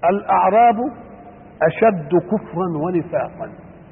الأعراب أشد كفرا ونفاقا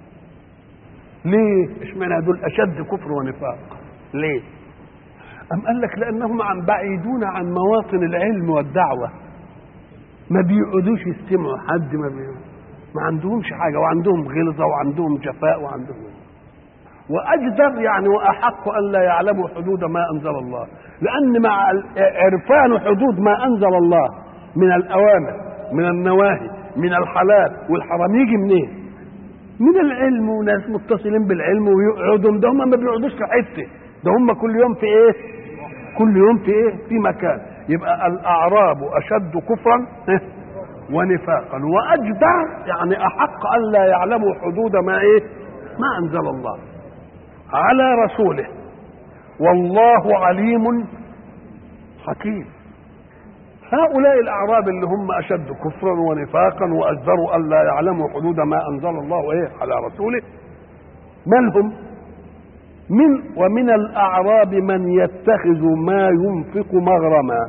ليه؟ اشمعنى دول أشد كفر ونفاق ليه؟ أم قال لك لأنهم عن بعيدون عن مواطن العلم والدعوة ما بيقعدوش يستمعوا حد ما بي... ما عندهمش حاجة وعندهم غلظة وعندهم جفاء وعندهم وأجدر يعني وأحق أن لا يعلموا حدود ما أنزل الله لأن مع عرفان حدود ما أنزل الله من الأوامر من النواهي من الحلال والحرام يجي منين؟ من العلم وناس متصلين بالعلم ويقعدوا ده هم ما بيقعدوش في حته ده هم كل يوم في ايه؟ كل يوم في ايه؟ في مكان يبقى الاعراب اشد كفرا ونفاقا واجدر يعني احق ان لا يعلموا حدود ما ايه؟ ما انزل الله على رسوله والله عليم حكيم هؤلاء الاعراب اللي هم اشد كفرا ونفاقا واجدروا ان لا يعلموا حدود ما انزل الله ايه على رسوله من هم من ومن الاعراب من يتخذ ما ينفق مغرما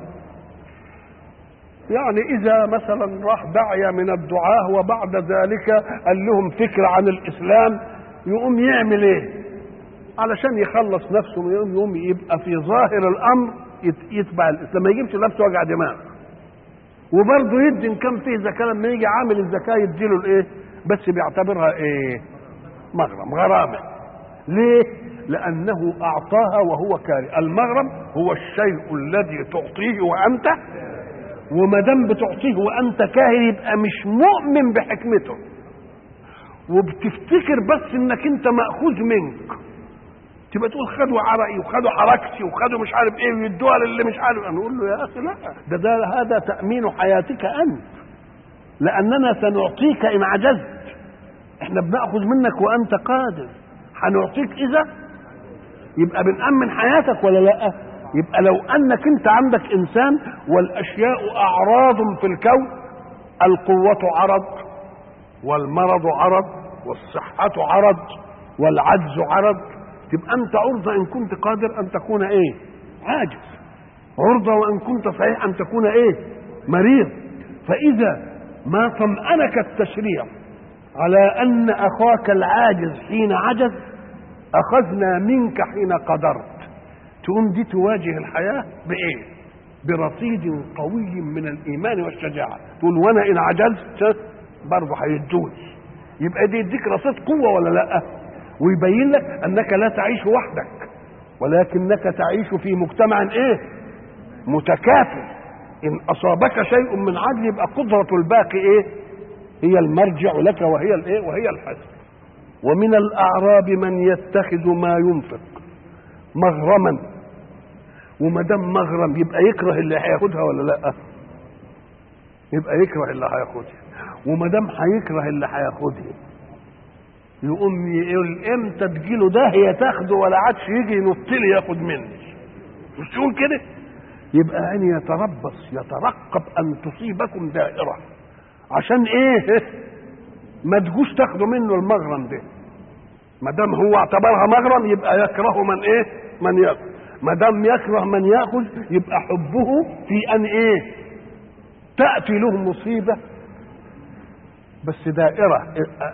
يعني اذا مثلا راح داعيه من الدعاه وبعد ذلك قال لهم فكره عن الاسلام يقوم يعمل ايه علشان يخلص نفسه من يوم يوم يبقى في ظاهر الامر يتبع الاسلام ما يجيبش نفسه وجع دماغ وبرضه يدي ان كان فيه زكاه لما يجي عامل الزكاه يديله الايه بس بيعتبرها ايه مغرم غرامه ليه لانه اعطاها وهو كاره المغرم هو الشيء الذي تعطيه وانت وما دام بتعطيه وانت كاهن يبقى مش مؤمن بحكمته وبتفتكر بس انك انت ماخوذ منك تبقى تقول خدوا عرقي وخدوا حركتي وخدوا مش عارف ايه ويدوها للي مش عارف انا اقول له يا اخي لا ده, ده هذا تامين حياتك انت لاننا سنعطيك ان عجزت احنا بناخذ منك وانت قادر هنعطيك اذا يبقى بنامن حياتك ولا لا يبقى لو انك انت عندك انسان والاشياء اعراض في الكون القوه عرض والمرض عرض والصحه عرض والعجز عرض تبقى انت عرضه ان كنت قادر ان تكون ايه عاجز عرضه وان كنت صحيح ان تكون ايه مريض فاذا ما طمأنك التشريع على ان اخاك العاجز حين عجز اخذنا منك حين قدرت تقوم دي تواجه الحياه بايه برصيد قوي من الايمان والشجاعه تقول وانا ان عجزت برضه هيدوني يبقى دي يديك رصيد قوه ولا لا ويبين لك انك لا تعيش وحدك ولكنك تعيش في مجتمع ايه متكافئ ان اصابك شيء من عدل يبقى قدره الباقي ايه هي المرجع لك وهي الايه وهي الحسن ومن الاعراب من يتخذ ما ينفق مغرما وما دام مغرم يبقى يكره اللي هياخدها ولا لا يبقى يكره اللي هياخدها وما دام هيكره اللي هياخدها يقوم يقول امتى تجيله ده هي تاخده ولا عادش يجي ينط لي ياخد مني مش يقول كده يبقى عيني يتربص يترقب ان تصيبكم دائره عشان ايه ما تجوش تاخدوا منه المغرم ده ما دام هو اعتبرها مغرم يبقى يكره من ايه من ياخذ ما دام يكره من ياخذ يبقى حبه في ان ايه تاتي له مصيبه بس دائرة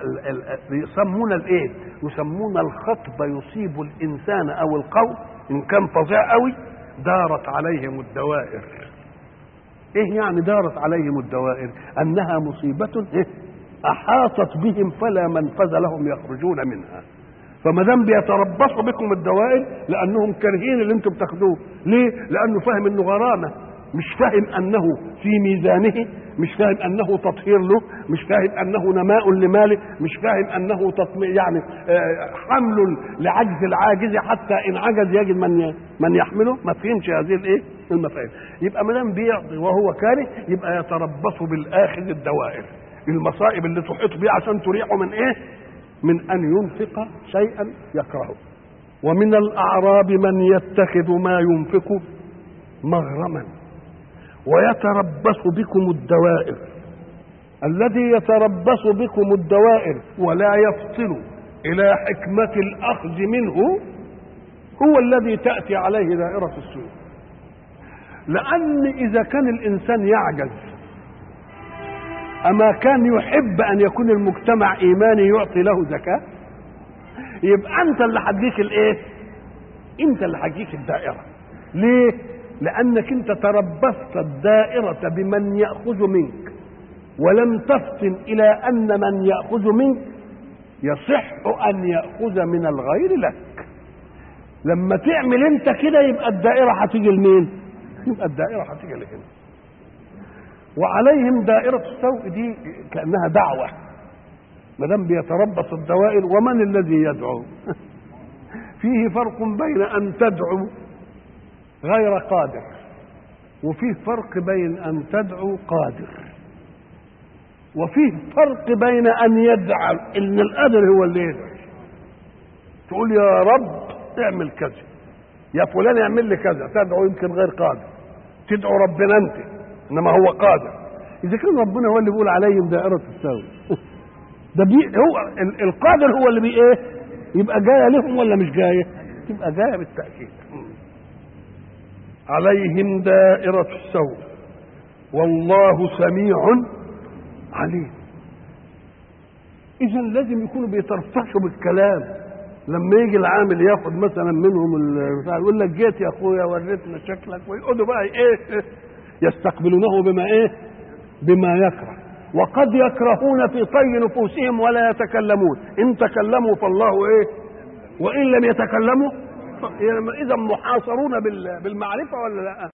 يسمون الايه يسمون الخطب يصيب الانسان او القوم ان كان فظيع قوي دارت عليهم الدوائر ايه يعني دارت عليهم الدوائر انها مصيبة إيه؟ احاطت بهم فلا منفذ لهم يخرجون منها فما دام بيتربصوا بكم الدوائر لانهم كارهين اللي انتم بتاخدوه ليه لانه فاهم انه غرامه مش فاهم انه في ميزانه مش فاهم انه تطهير له مش فاهم انه نماء لماله مش فاهم انه تطمي يعني حمل لعجز العاجز حتى ان عجز يجد من من يحمله ما فهمش هذه الايه المفاهيم يبقى ما دام بيعطي وهو كاره يبقى يتربص بالاخذ الدوائر المصائب اللي تحيط بيه عشان تريحه من ايه من ان ينفق شيئا يكرهه ومن الاعراب من يتخذ ما ينفق مغرما ويتربص بكم الدوائر الذي يتربص بكم الدوائر ولا يفصل الى حكمه الاخذ منه هو الذي تاتي عليه دائره السوء لان اذا كان الانسان يعجز أما كان يحب أن يكون المجتمع إيماني يعطي له زكاة يبقى أنت اللي هتجيك الإيه أنت اللي هتجيك الدائرة ليه لأنك أنت تربصت الدائرة بمن يأخذ منك ولم تفطن إلى أن من يأخذ منك يصح أن يأخذ من الغير لك لما تعمل أنت كده يبقى الدائرة هتيجي لمين يبقى الدائرة هتيجي لهنا وعليهم دائرة السوء دي كأنها دعوة ما دام بيتربص الدوائر ومن الذي يدعو فيه فرق بين أن تدعو غير قادر وفيه فرق بين أن تدعو قادر وفيه فرق بين أن يدعو إن القادر هو اللي يدعو تقول يا رب اعمل كذا يا فلان اعمل لي كذا تدعو يمكن غير قادر تدعو ربنا انت انما هو قادر اذا كان ربنا هو اللي بيقول عليهم دائره السوء ده بي هو ال- القادر هو اللي بي ايه يبقى جايه لهم ولا مش جايه تبقى جايه بالتاكيد عليهم دائره السوء والله سميع عليم اذا لازم يكونوا بيترفشوا بالكلام لما يجي العامل ياخد مثلا منهم ال- يقول لك جيت يا اخويا وريتنا شكلك ويقعدوا بقى ايه يستقبلونه بما ايه بما يكره وقد يكرهون في طي نفوسهم ولا يتكلمون ان تكلموا فالله ايه وان لم يتكلموا اذا محاصرون بال- بالمعرفه ولا لا